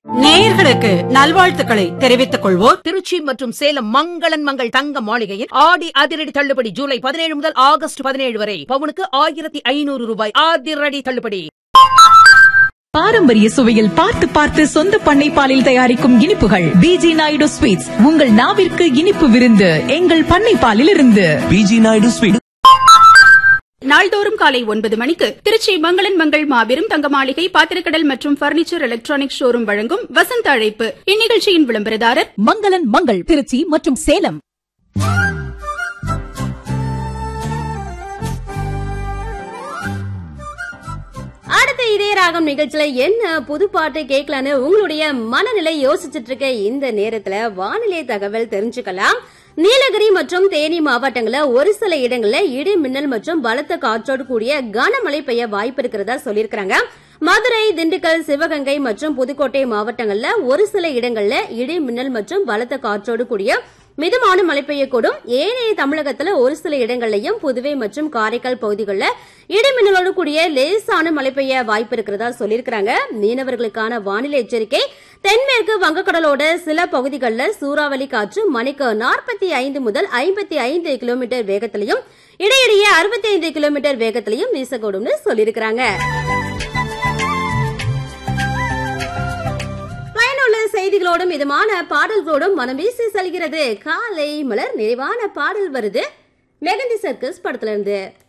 நேயர்களுக்கு நல்வாழ்த்துக்களை தெரிவித்துக் கொள்வோர் திருச்சி மற்றும் சேலம் மங்களன் மங்கள் தங்க மாளிகையில் ஆடி அதிரடி தள்ளுபடி ஜூலை பதினேழு முதல் ஆகஸ்ட் பதினேழு வரை பவுனுக்கு ஆயிரத்தி ஐநூறு ரூபாய் அதிரடி தள்ளுபடி பாரம்பரிய சுவையில் பார்த்து பார்த்து சொந்த பண்ணை பாலில் தயாரிக்கும் இனிப்புகள் பிஜி நாயுடு ஸ்வீட்ஸ் உங்கள் நாவிற்கு இனிப்பு விருந்து எங்கள் பண்ணை பாலில் இருந்து பிஜி நாயுடு ஸ்வீட் நாள்தோறும் காலை ஒன்பது மணிக்கு திருச்சி மங்களன் மங்கள் மாபெரும் தங்க மாளிகை பாத்திரக்கடல் மற்றும் பர்னிச்சர் எலக்ட்ரானிக் ஷோரூம் வழங்கும் வசந்த அழைப்பு இந்நிகழ்ச்சியின் விளம்பரதாரர் மங்களன் மங்கள் திருச்சி மற்றும் சேலம் அடுத்த இதே ராகம் நிகழ்ச்சியில என்ன புது பாட்டு கேட்கலான்னு உங்களுடைய மனநிலை யோசிச்சுட்டு இருக்க இந்த நேரத்துல வானிலை தகவல் தெரிஞ்சுக்கலாம் நீலகிரி மற்றும் தேனி மாவட்டங்கள்ல ஒரு சில இடங்கள்ல இடி மின்னல் மற்றும் பலத்த காற்றோடு கூடிய கனமழை பெய்ய வாய்ப்பு இருக்கிறதா சொல்லியிருக்காங்க மதுரை திண்டுக்கல் சிவகங்கை மற்றும் புதுக்கோட்டை மாவட்டங்கள்ல ஒரு சில இடங்கள்ல இடி மின்னல் மற்றும் பலத்த காற்றோடு கூடிய மிதமான மழை பெய்யக்கூடும் ஏனைய தமிழகத்துல ஒரு சில இடங்கள்லயும் புதுவை மற்றும் காரைக்கால் பகுதிகளில் இடிமின்னலோடு கூடிய லேசான மழை பெய்ய வாய்ப்பு இருக்கிறதா சொல்லியிருக்கிறாங்க மீனவர்களுக்கான வானிலை எச்சரிக்கை தென்மேற்கு வங்கக்கடலோட சில பகுதிகளில் சூறாவளி காற்று மணிக்கு நாற்பத்தி ஐந்து முதல் ஐம்பத்தி ஐந்து கிலோமீட்டர் வேகத்திலையும் இடையிடையே அறுபத்தி ஐந்து கிலோமீட்டர் வேகத்திலையும் வீசக்கூடும்னு சொல்லியிருக்கிறாங்க பயனுள்ள செய்திகளோடும் இதமான பாடல்களோடும் மனம் வீசி செல்கிறது காலை மலர் நிறைவான பாடல் வருது மெகந்தி சர்க்கஸ் படத்துல இருந்து